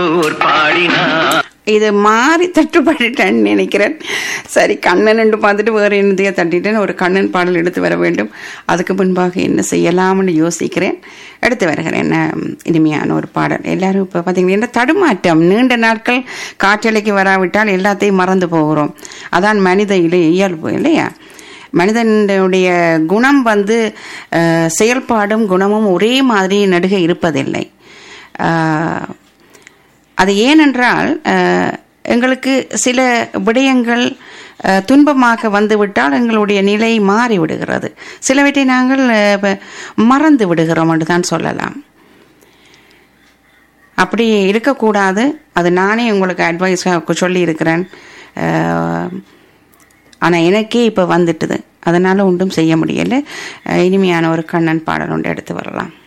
ஊர் பாடினார் இது மாறி தட்டுப்பட்டுட்டேன்னு நினைக்கிறேன் சரி கண்ணன் என்று பார்த்துட்டு வேறு என்னதையோ தட்டிட்டேன் ஒரு கண்ணன் பாடல் எடுத்து வர வேண்டும் அதுக்கு முன்பாக என்ன செய்யலாம்னு யோசிக்கிறேன் எடுத்து வருகிறேன் என்ன இனிமையான ஒரு பாடல் எல்லாரும் இப்போ பார்த்தீங்கன்னா தடுமாற்றம் நீண்ட நாட்கள் காற்றலைக்கு வராவிட்டால் எல்லாத்தையும் மறந்து போகிறோம் அதான் மனித இலை இயல்பு இல்லையா மனிதனுடைய குணம் வந்து அஹ், செயல்பாடும் குணமும் ஒரே மாதிரி நடுக இருப்பதில்லை அஹ், அது ஏனென்றால் அஹ், எங்களுக்கு சில விடயங்கள் அஹ், துன்பமாக வந்துவிட்டால் எங்களுடைய நிலை மாறி விடுகிறது சிலவற்றை நாங்கள் அஹ், ப- மறந்து விடுகிறோம் என்று தான் சொல்லலாம் அப்படி இருக்கக்கூடாது அது நானே உங்களுக்கு அட்வைஸ் சொல்லியிருக்கிறேன் ஆனால் எனக்கே இப்போ வந்துட்டுது அதனால் ஒன்றும் செய்ய முடியலை அஹ், இனிமையான ஒரு கண்ணன் பாடல் ஒன்று எடுத்து வரலாம்